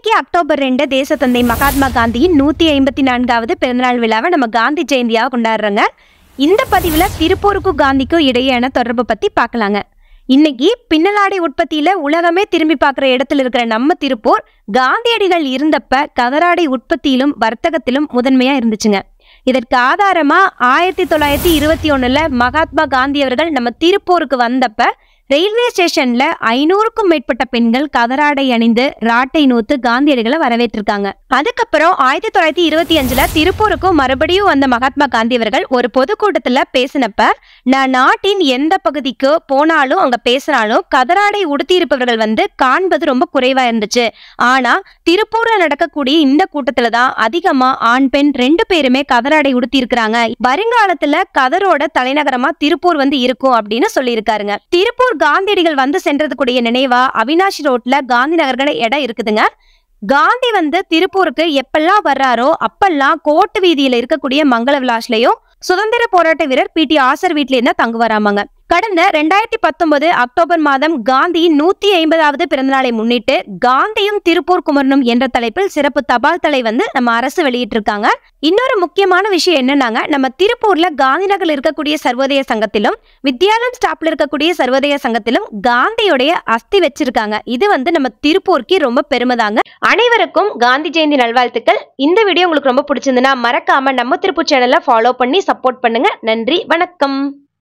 இன்னைக்கு அக்டோபர் ரெண்டு தேசத்தந்தை மகாத்மா காந்தியின் நூத்தி ஐம்பத்தி நான்காவது பிறந்தநாள் விழாவை நம்ம காந்தி ஜெயந்தியாக கொண்டாடுறோங்க இந்த பதிவுல திருப்பூருக்கும் காந்திக்கும் இடையேயான தொடர்பு பத்தி பார்க்கலாங்க இன்னைக்கு பின்னலாடை உற்பத்தியில உலகமே திரும்பி பார்க்குற இடத்துல இருக்கிற நம்ம திருப்பூர் காந்தியடிகள் இருந்தப்ப கதராடை உற்பத்தியிலும் வர்த்தகத்திலும் முதன்மையா இருந்துச்சுங்க இதற்கு ஆதாரமா ஆயிரத்தி தொள்ளாயிரத்தி இருபத்தி ஒண்ணுல மகாத்மா காந்தி அவர்கள் நம்ம திருப்பூருக்கு வந்தப்ப ரயில்வே ஸ்டேஷன்ல ஐநூறுக்கும் மேற்பட்ட பெண்கள் கதராடை அணிந்து ராட்டை நூத்து காந்தியடிகளை வரவேற்றிருக்காங்க அதுக்கப்புறம் ஆயிரத்தி தொள்ளாயிரத்தி இருபத்தி அஞ்சுல திருப்பூருக்கும் மறுபடியும் வந்த மகாத்மா காந்தி அவர்கள் ஒரு பொதுக்கூட்டத்துல பேசினப்ப நான் நாட்டின் எந்த பகுதிக்கு போனாலும் அங்க பேசினாலும் கதராடை உடுத்தியிருப்பவர்கள் வந்து காண்பது ரொம்ப குறைவா இருந்துச்சு ஆனா திருப்பூர்ல நடக்கக்கூடிய இந்த கூட்டத்துல தான் அதிகமா ஆண் பெண் ரெண்டு பேருமே கதராடை உடுத்தி இருக்கிறாங்க வருங்காலத்துல கதரோட தலைநகரமா திருப்பூர் வந்து இருக்கும் அப்படின்னு சொல்லியிருக்காருங்க திருப்பூர் காந்தியடிகள் வந்து சென்றதுக்குடைய நினைவா அவினாஷி ரோட்ல காந்தி நகர்கட இடம் இருக்குதுங்க காந்தி வந்து திருப்பூருக்கு எப்பெல்லாம் வர்றாரோ அப்பெல்லாம் கோட்டு வீதியில இருக்கக்கூடிய மங்கள விலாஸ்லயும் சுதந்திர போராட்ட வீரர் பி டி ஆசர் வீட்ல இருந்தா தங்குவாராமாங்க கடந்த ரெண்டாயிரத்தி பத்தொன்பது அக்டோபர் மாதம் காந்தியின் நூத்தி ஐம்பதாவது பிறந்தநாளை முன்னிட்டு காந்தியும் திருப்பூர் குமரனும் என்ற தலைப்பில் சிறப்பு தபால் தலை வந்து நம்ம அரசு வெளியிட்டிருக்காங்க இன்னொரு முக்கியமான விஷயம் என்னன்னாங்க நம்ம திருப்பூர்ல காந்தி நகர்ல இருக்கக்கூடிய சர்வோதய சங்கத்திலும் வித்யாலயம் ஸ்டாப்ல இருக்கக்கூடிய சர்வோதய சங்கத்திலும் காந்தியுடைய அஸ்தி வச்சிருக்காங்க இது வந்து நம்ம திருப்பூருக்கு ரொம்ப பெருமைதாங்க அனைவருக்கும் காந்தி ஜெயந்தி நல்வாழ்த்துக்கள் இந்த வீடியோ உங்களுக்கு ரொம்ப பிடிச்சிருந்துன்னா மறக்காம நம்ம திருப்பூர் சேனலை ஃபாலோ பண்ணி சப்போர்ட் பண்ணுங்க நன்றி வணக்கம்